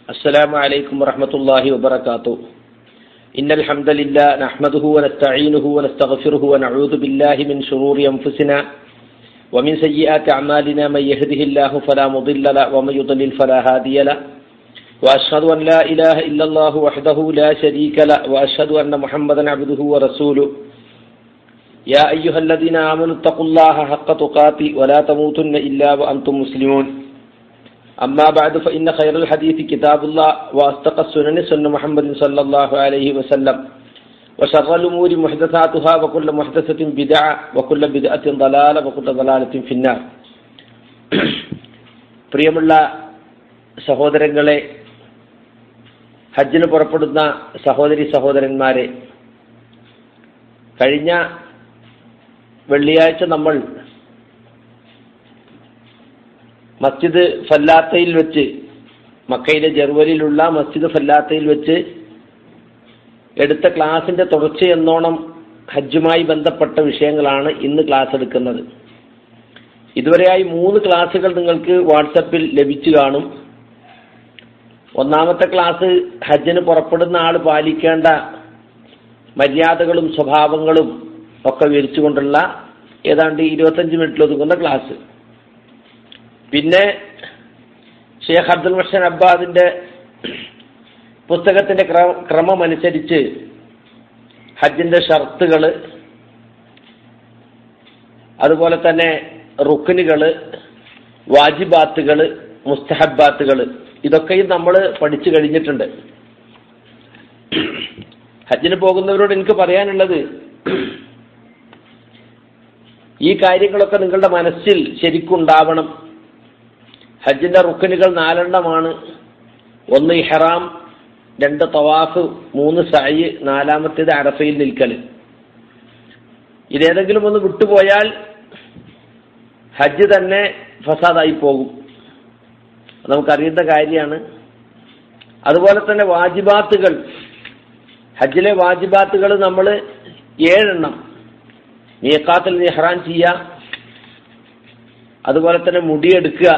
السلام عليكم ورحمة الله وبركاته إن الحمد لله نحمده ونستعينه ونستغفره ونعوذ بالله من شرور أنفسنا ومن سيئات أعمالنا من يهده الله فلا مضل له ومن يضلل فلا هادي له وأشهد أن لا إله إلا الله وحده لا شريك له وأشهد أن محمدا عبده ورسوله يا أيها الذين آمنوا اتقوا الله حق تقاته ولا تموتن إلا وأنتم مسلمون أما بعد فإن خير الحديث كتاب الله وأصدق السنن سنة محمد صلى الله عليه وسلم وشر الأمور محدثاتها وكل محدثة بدعة وكل بدعة ضلالة وكل ضلالة في النار പ്രിയമുള്ള സഹോദരങ്ങളെ ഹജ്ജിന് പുറപ്പെടുന്ന സഹോദരി സഹോദരന്മാരെ കഴിഞ്ഞ വെള്ളിയാഴ്ച നമ്മൾ മസ്ജിദ് ഫല്ലാത്തയിൽ വെച്ച് മക്കയിലെ ജർവലിലുള്ള മസ്ജിദ് ഫല്ലാത്തയിൽ വെച്ച് എടുത്ത ക്ലാസിന്റെ തുടർച്ചയെന്നോണം ഹജ്ജുമായി ബന്ധപ്പെട്ട വിഷയങ്ങളാണ് ഇന്ന് ക്ലാസ് എടുക്കുന്നത് ഇതുവരെയായി മൂന്ന് ക്ലാസ്സുകൾ നിങ്ങൾക്ക് വാട്സപ്പിൽ ലഭിച്ചു കാണും ഒന്നാമത്തെ ക്ലാസ് ഹജ്ജിന് പുറപ്പെടുന്ന ആൾ പാലിക്കേണ്ട മര്യാദകളും സ്വഭാവങ്ങളും ഒക്കെ വിവരിച്ചുകൊണ്ടുള്ള ഏതാണ്ട് ഇരുപത്തഞ്ച് മിനിറ്റിൽ ഒതുങ്ങുന്ന ക്ലാസ് പിന്നെ ഷെയ്ഖ് അബ്ദുൽ മഷൻ അബ്ബാദിന്റെ പുസ്തകത്തിന്റെ ക്രമം അനുസരിച്ച് ഹജ്ജിന്റെ ഷർത്തുകൾ അതുപോലെ തന്നെ റുക്കിനുകള് വാജിബാത്തുകൾ മുസ്തഹബാത്തുകൾ ഇതൊക്കെയും നമ്മൾ പഠിച്ചു കഴിഞ്ഞിട്ടുണ്ട് ഹജ്ജിന് പോകുന്നവരോട് എനിക്ക് പറയാനുള്ളത് ഈ കാര്യങ്ങളൊക്കെ നിങ്ങളുടെ മനസ്സിൽ ശരിക്കുണ്ടാവണം ഹജ്ജിന്റെ റുക്കനുകൾ നാലെണ്ണമാണ് ഒന്ന് ഇഹ്റാം രണ്ട് തവാഫ് മൂന്ന് സായി നാലാമത്തേത് അറഫയിൽ നിൽക്കൽ ഇതേതെങ്കിലും ഒന്ന് വിട്ടുപോയാൽ ഹജ്ജ് തന്നെ ഫസാദായി പോകും നമുക്കറിയുന്ന കാര്യമാണ് അതുപോലെ തന്നെ വാജിബാത്തുകൾ ഹജ്ജിലെ വാജിബാത്തുകൾ നമ്മൾ ഏഴെണ്ണം മീക്കാത്തിൽ നിഹ്റാൻ ചെയ്യുക അതുപോലെ തന്നെ മുടിയെടുക്കുക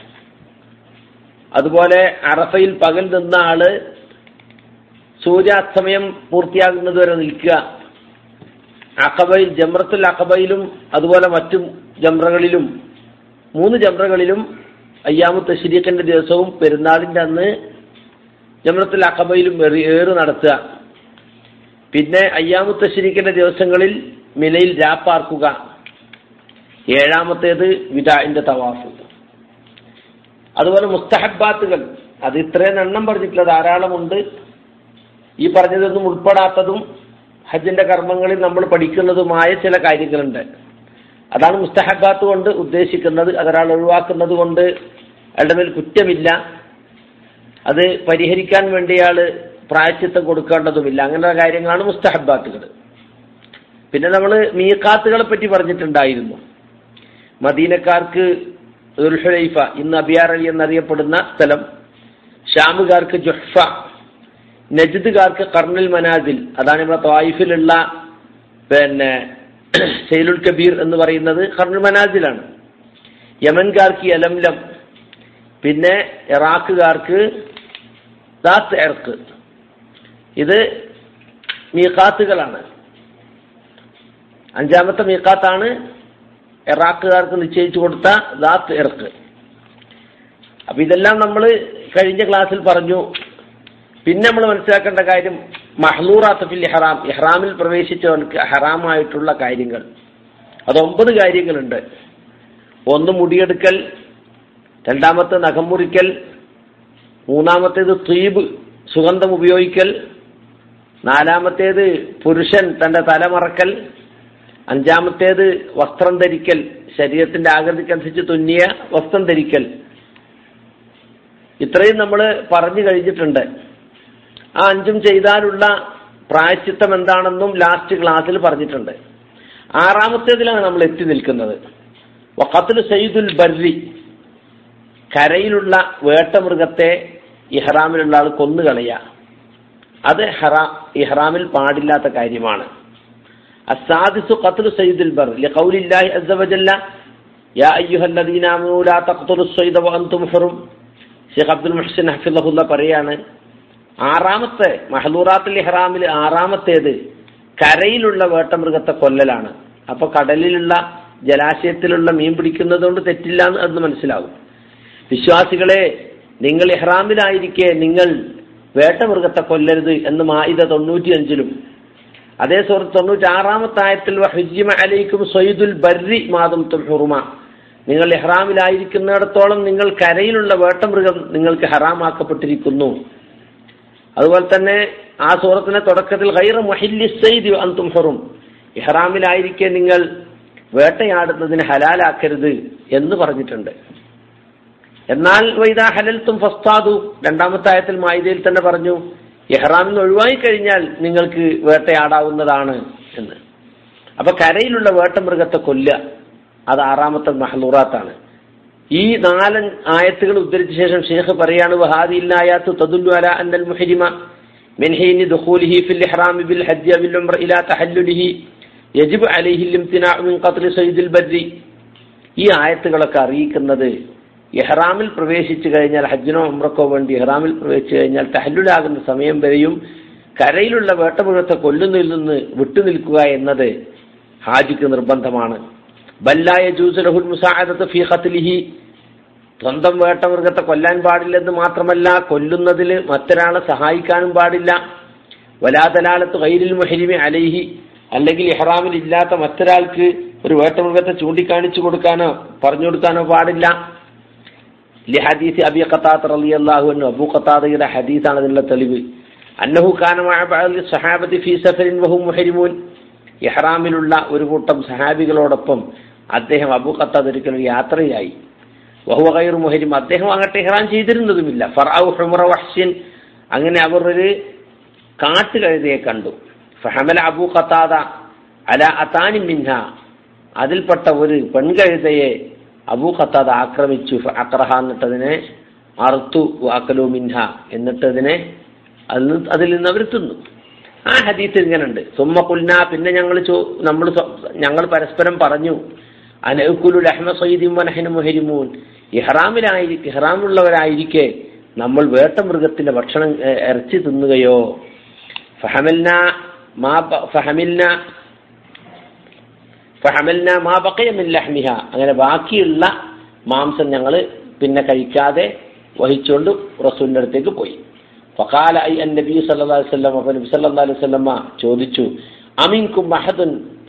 അതുപോലെ അറഫയിൽ പകൽ നിന്ന ആള് സൂര്യാസ്തമയം പൂർത്തിയാകുന്നത് വരെ നിൽക്കുക അക്കബയിൽ ജമ്രത്തുൽ അക്കബയിലും അതുപോലെ മറ്റു ജമ്രകളിലും മൂന്ന് ജമ്രകളിലും അയ്യാമു തഷരീഖിന്റെ ദിവസവും പെരുന്നാളിന്റെ അന്ന് ജമ്രത്തുൽ അക്കബയിലും ഏറ് നടത്തുക പിന്നെ അയ്യാമു തഷരീഖിന്റെ ദിവസങ്ങളിൽ മിലയിൽ രാപ്പാർക്കുക ഏഴാമത്തേത് വിദാഇന്റെ തവാഫ് അതുപോലെ മുസ്തഹബാത്തുകൾ അത് ഇത്രയും എണ്ണം പറഞ്ഞിട്ടില്ല ധാരാളമുണ്ട് ഈ പറഞ്ഞതൊന്നും ഉൾപ്പെടാത്തതും ഹജ്ജിന്റെ കർമ്മങ്ങളിൽ നമ്മൾ പഠിക്കുന്നതുമായ ചില കാര്യങ്ങളുണ്ട് അതാണ് മുസ്തഹബാത്ത് കൊണ്ട് ഉദ്ദേശിക്കുന്നത് അതൊരാൾ ഒഴിവാക്കുന്നത് കൊണ്ട് അയാളുടെ മേൽ കുറ്റമില്ല അത് പരിഹരിക്കാൻ വേണ്ടി അയാൾ പ്രായച്ചിത്തം കൊടുക്കേണ്ടതുമില്ല അങ്ങനെയുള്ള കാര്യങ്ങളാണ് മുസ്തഹബാത്തുകൾ പിന്നെ നമ്മൾ മീക്കാത്തുകളെ പറ്റി പറഞ്ഞിട്ടുണ്ടായിരുന്നു മദീനക്കാർക്ക് ദുൽഹുലൈഫ ഇന്ന് അബിയാർ അലി എന്നറിയപ്പെടുന്ന സ്ഥലം ഷാമുകാർക്ക് ജുഹ്ഫ നജിദുകാർക്ക് കർണൽ മനാസിൽ അതാണ് ഇവിടെ ത്വായിഫിലുള്ള പിന്നെ സെയ്ലുൽ കബീർ എന്ന് പറയുന്നത് കർണൽ മനാസിലാണ് യമൻകാർക്ക് യലംലം പിന്നെ ഇറാഖുകാർക്ക് ദാത്ത് എർക്ക് ഇത് മീക്കാത്തുകളാണ് അഞ്ചാമത്തെ മീക്കാത്താണ് ഇറാഖുകാർക്ക് നിശ്ചയിച്ചു കൊടുത്ത ദാത്ത് ഇറക്ക് അപ്പൊ ഇതെല്ലാം നമ്മൾ കഴിഞ്ഞ ക്ലാസ്സിൽ പറഞ്ഞു പിന്നെ നമ്മൾ മനസ്സിലാക്കേണ്ട കാര്യം മഹ്ലൂറാത്തഫിൽ ഇഹ്റാം ഇഹ്റാമിൽ പ്രവേശിച്ചവർക്ക് ഹറാമായിട്ടുള്ള കാര്യങ്ങൾ അത് ഒമ്പത് കാര്യങ്ങളുണ്ട് ഒന്ന് മുടിയെടുക്കൽ രണ്ടാമത്തെ നഖം മുറിക്കൽ മൂന്നാമത്തേത് തീബ് സുഗന്ധം ഉപയോഗിക്കൽ നാലാമത്തേത് പുരുഷൻ തന്റെ തലമറക്കൽ അഞ്ചാമത്തേത് വസ്ത്രം ധരിക്കൽ ശരീരത്തിന്റെ ആകൃതിക്കനുസരിച്ച് തുന്നിയ വസ്ത്രം ധരിക്കൽ ഇത്രയും നമ്മൾ പറഞ്ഞു കഴിഞ്ഞിട്ടുണ്ട് ആ അഞ്ചും ചെയ്താലുള്ള പ്രായച്ചിത്തം എന്താണെന്നും ലാസ്റ്റ് ക്ലാസ്സിൽ പറഞ്ഞിട്ടുണ്ട് ആറാമത്തേതിലാണ് നമ്മൾ എത്തി നിൽക്കുന്നത് വഖത്തുൽ സയ്യിദുൽ ബർരി കരയിലുള്ള വേട്ടമൃഗത്തെ ഇഹ്റാമിലുള്ള ആൾ കൊന്നുകളയുക അത് ഹറാ ഇഹ്റാമിൽ പാടില്ലാത്ത കാര്യമാണ് السادس قتل سيد البر لقول الله عز وجل يا أيها الذين آمنوا لا تقتلوا الصيد وأنتم حرم ഷെയ്ഖ് അബ്ദുൽ മുഹസിൻ ഹഫിള്ള പറയാണ് ആറാമത്തെ മഹലൂറാത്തുൽ ഇഹ്റാമിൽ ആറാമത്തേത് കരയിലുള്ള വേട്ടമൃഗത്തെ കൊല്ലലാണ് അപ്പൊ കടലിലുള്ള ജലാശയത്തിലുള്ള മീൻ പിടിക്കുന്നത് കൊണ്ട് തെറ്റില്ല എന്ന് അത് മനസ്സിലാവും വിശ്വാസികളെ നിങ്ങൾ ഇഹ്റാമിലായിരിക്കെ നിങ്ങൾ വേട്ടമൃഗത്തെ കൊല്ലരുത് എന്ന് മായിത തൊണ്ണൂറ്റിയഞ്ചിലും അതേ സുഹൃത്ത് തൊണ്ണൂറ്റി ആറാമത്തെ ആയത്തിൽ വഹുജിമ അലൈക്കും സൊയ്ദുൽ ബർരി മാതും ഹുറുമ നിങ്ങൾ ഇഹ്റാമിലായിരിക്കുന്നിടത്തോളം നിങ്ങൾ കരയിലുള്ള വേട്ടമൃഗം നിങ്ങൾക്ക് ഹറാമാക്കപ്പെട്ടിരിക്കുന്നു അതുപോലെ തന്നെ ആ സൂറത്തിന്റെ തുടക്കത്തിൽ ഗൈറ മുഹില്ലി സൈദ് അന്തും ഹുറും ഇഹ്റാമിലായിരിക്കെ നിങ്ങൾ വേട്ടയാടുന്നതിന് ഹലാലാക്കരുത് എന്ന് പറഞ്ഞിട്ടുണ്ട് എന്നാൽ വൈദ ഹലൽത്തും ഫസ്താദു രണ്ടാമത്തെ ആയത്തിൽ മായിദയിൽ തന്നെ പറഞ്ഞു ഇഹ്റാമിൽ നിന്ന് ഒഴിവായി കഴിഞ്ഞാൽ നിങ്ങൾക്ക് വേട്ടയാടാവുന്നതാണ് എന്ന് അപ്പൊ കരയിലുള്ള വേട്ടമൃഗത്തെ കൊല്ലുക അത് ആറാമത്തെ മഹലൂറാത്താണ് ഈ നാല് ആയത്തുകൾ ഉദ്ധരിച്ച ശേഷം ഷേഖ് പറയാണ് വഹാദില്ലായാത്തു തദുല്ലു അല അന്നൽ മുഹരിമ من حين دخوله في الإحرام بالحج بالعمر إلى تحلله يجب عليه الامتناع من قتل صيد البر ഈ ആയത്തുകളൊക്കെ അറിയിക്കുന്നത് ഇഹ്റാമിൽ പ്രവേശിച്ചു കഴിഞ്ഞാൽ ഹജ്ജിനോ ഉമ്രക്കോ വേണ്ടി ഇഹ്റാമിൽ പ്രവേശിച്ചു കഴിഞ്ഞാൽ തഹല്ലുലാകുന്ന സമയം വരെയും കരയിലുള്ള വേട്ടമൃഗത്തെ കൊല്ലുന്നതിൽ നിന്ന് വിട്ടുനിൽക്കുക എന്നത് ഹാജിക്ക് നിർബന്ധമാണ് ബല്ലായ ജൂസുലഹുൽ മുസാഅദത്ത് ഫീ ഖത്ലിഹി സ്വന്തം വേട്ടമൃഗത്തെ കൊല്ലാൻ പാടില്ലെന്ന് മാത്രമല്ല കൊല്ലുന്നതിൽ മറ്റൊരാളെ സഹായിക്കാനും പാടില്ല വലാതലാലത്ത് കൈരിൽ മുഹരിമി അലൈഹി അല്ലെങ്കിൽ ഇഹ്റാമിൽ ഇല്ലാത്ത മറ്റൊരാൾക്ക് ഒരു വേട്ടമൃഗത്തെ ചൂണ്ടിക്കാണിച്ചു കൊടുക്കാനോ പറഞ്ഞു കൊടുക്കാനോ പാടില്ല ലഹദീസ് അബി ഖത്താത്ത് റളിയല്ലാഹു അൻഹു അബൂ ഖത്താദയുടെ ഹദീസാണ് ഇതിനുള്ള തെളിവ് അന്നഹു കാന മഅ ബഅദി സഹാബത്തി ഫീ സഫരിൻ വഹും മുഹരിമൂൻ ഇഹ്റാമിലുള്ള ഒരു കൂട്ടം സഹാബികളോടൊപ്പം അദ്ദേഹം അബൂ ഖത്താദ് ഒരിക്കലും യാത്രയായി വഹുവ ഗൈറു മുഹരിം അദ്ദേഹം അങ്ങോട്ട് ഇഹ്റാം ചെയ്തിരുന്നതുമില്ല ഫറാവു ഹുമറ വഹ്ഷ്യൻ അങ്ങനെ അവർ ഒരു കാട്ടുകഴുതയെ കണ്ടു ഫഹമല അബൂ ഖത്താദ അല അതാനി മിൻഹ അതിൽപ്പെട്ട ഒരു പെൺകഴുതയെ അബൂ ഖത്താദ് ആക്രമിച്ചു അക്രഹ എന്നിട്ടതിനെ അറുത്തു അക്കലു മിൻഹ എന്നിട്ടതിനെ അതിൽ നിന്ന് അതിൽ നിന്ന് അവർ തിന്നു ആ ഹദീസ് ഇങ്ങനെയുണ്ട് സുമ്മ കുൽന പിന്നെ ഞങ്ങൾ നമ്മൾ ഞങ്ങൾ പരസ്പരം പറഞ്ഞു അനകുലു ലഹ്മ സയ്യിദിം വനഹന മുഹരിമൂൻ ഇഹ്റാമിലായി ഇഹ്റാമുള്ളവരായിരിക്കെ നമ്മൾ വേട്ടമൃഗത്തിന്റെ ഭക്ഷണം ഇറച്ചി തിന്നുകയോ ഫഹമൽന മാ ഫഹമിൽന ഫഹമൽന മാ ബഖയ മിൻ ലഹ്മിഹ അങ്ങനെ ബാക്കിയുള്ള മാംസം ഞങ്ങൾ പിന്നെ കഴിക്കാതെ വഹിച്ചുകൊണ്ട് റസൂലിന്റെ അടുത്തേക്ക് പോയി ഫഖാല ഐ അൻ നബി സല്ലല്ലാഹു അലൈഹി വസല്ലം അപ്പോൾ നബി സല്ലല്ലാഹു അലൈഹി വസല്ലമ ചോദിച്ചു അമിൻകും അഹദുൻ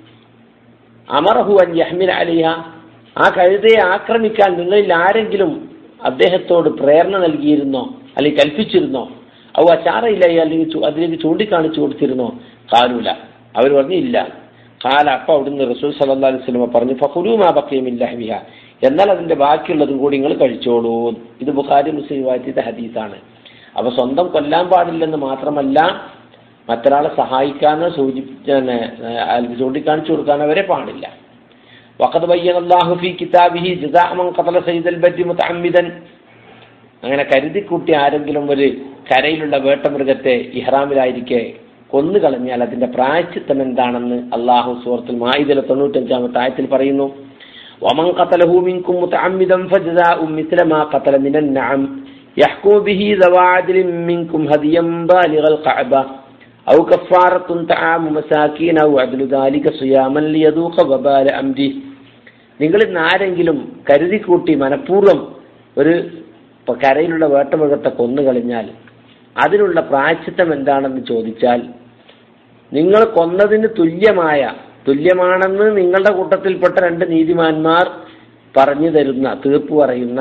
അമറഹു അൻ യഹ്മിൽ അലിഹ ആ കഴുതയെ ആക്രമിക്കാൻ നിങ്ങളിൽ ആരെങ്കിലും അദ്ദേഹത്തോട് പ്രേരണ നൽകിയിരുന്നോ അല്ലെങ്കിൽ കൽപ്പിച്ചിരുന്നോ ഔ അച്ചാറയില്ല അല്ലെങ്കിൽ അതിലേക്ക് ചൂണ്ടിക്കാണിച്ചു കൊടുത്തിരുന്നോ കാലൂല അവർ പറഞ്ഞു ഇല്ല കാല അപ്പൊ അവിടുന്ന് റസൂൽ സല്ലാ അലൈഹി സ്വലമ പറഞ്ഞു ഫഹുലൂമാ ബക്കയുമില്ലഹ്മിഹ എന്നാൽ അതിന്റെ ബാക്കിയുള്ളതും കൂടി നിങ്ങൾ കഴിച്ചോളൂ ഇത് ബുഖാരി മുസ്ലിം വാറ്റിയുടെ ഹദീസാണ് അപ്പൊ സ്വന്തം കൊല്ലാൻ പാടില്ലെന്ന് മാത്രമല്ല മറ്റൊരാളെ സഹായിക്കാനോ സൂചിപ്പിക്കാനോ ചൂണ്ടിക്കാണിച്ചു കൊടുക്കാനോ വരെ പാടില്ല വഖദ് ബയ്യന അല്ലാഹു ഫീ കിതാബിഹി ജസാഅ മൻ ഖതല സയ്യിദൽ ബദ്രി മുതഅമ്മിദൻ അങ്ങനെ കരുതി കൂട്ടി ആരെങ്കിലും ഒരു കരയിലുള്ള വേട്ടമൃഗത്തെ ഇഹ്റാമിലായിരിക്കെ കൊന്നു കളഞ്ഞാൽ അതിന്റെ പ്രായച്ചിത്തം എന്താണെന്ന് അള്ളാഹു സൂറത്തുൽ മായിദല തൊണ്ണൂറ്റഞ്ചാമത്തെ ആയത്തിൽ പറയുന്നു ومن قتله منكم متعمدا فجزاء مثل ما قتل من النعم يحكم به ذوى عدل منكم هديا بالغ القعبة أو كفارة طعام مساكين أو عدل ذلك صياما ليذوق وبال أمره നിങ്ങളിൽ നിന്ന് ആരെങ്കിലും കരുതി കൂട്ടി മനഃപൂർവ്വം ഒരു കരയിലുള്ള വേട്ടമൃഗത്തെ കൊന്നു കളഞ്ഞാൽ അതിനുള്ള പ്രായച്ചിത്തം എന്താണെന്ന് ചോദിച്ചാൽ നിങ്ങൾ കൊന്നതിന് തുല്യമായ തുല്യമാണെന്ന് നിങ്ങളുടെ കൂട്ടത്തിൽപ്പെട്ട രണ്ട് നീതിമാന്മാർ പറഞ്ഞു തരുന്ന തീർപ്പ് പറയുന്ന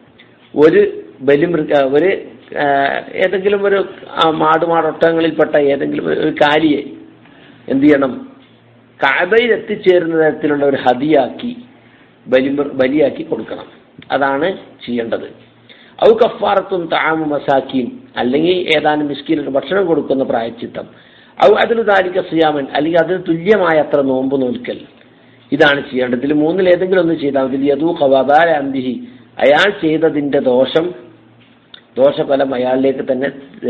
ഒരു ബലിമൃഗ ഒരു ഏതെങ്കിലും ഒരു മാടുമാടൊട്ടങ്ങളിൽപ്പെട്ട ഏതെങ്കിലും ഒരു കാലിയെ എന്ത് ചെയ്യണം കാബയിൽ എത്തിച്ചേരുന്ന തരത്തിലുള്ള ഒരു ഹതിയാക്കി ബലി ബലിയാക്കി കൊടുക്കണം അതാണ് ചെയ്യേണ്ടത് ഔ കഫാറത്തും താമു മസാക്കീൻ അല്ലെങ്കിൽ ഏതാനും മിസ്കീനൊക്കെ ഭക്ഷണം കൊടുക്കുന്ന പ്രായച്ചിത്തം ഔ അതിന് താലിക്ക സിയാമൻ അല്ലെങ്കിൽ അതിന് തുല്യമായ അത്ര നോമ്പ് നോൽക്കൽ ഇതാണ് ചെയ്യേണ്ടത് ഇതിൽ മൂന്നിൽ ഏതെങ്കിലും ഒന്ന് ചെയ്താൽ മതി യദൂ ഖവാബാല അന്തിഹി അയാൾ ചെയ്തതിന്റെ ദോഷം ദോഷഫലം അയാളിലേക്ക് തന്നെ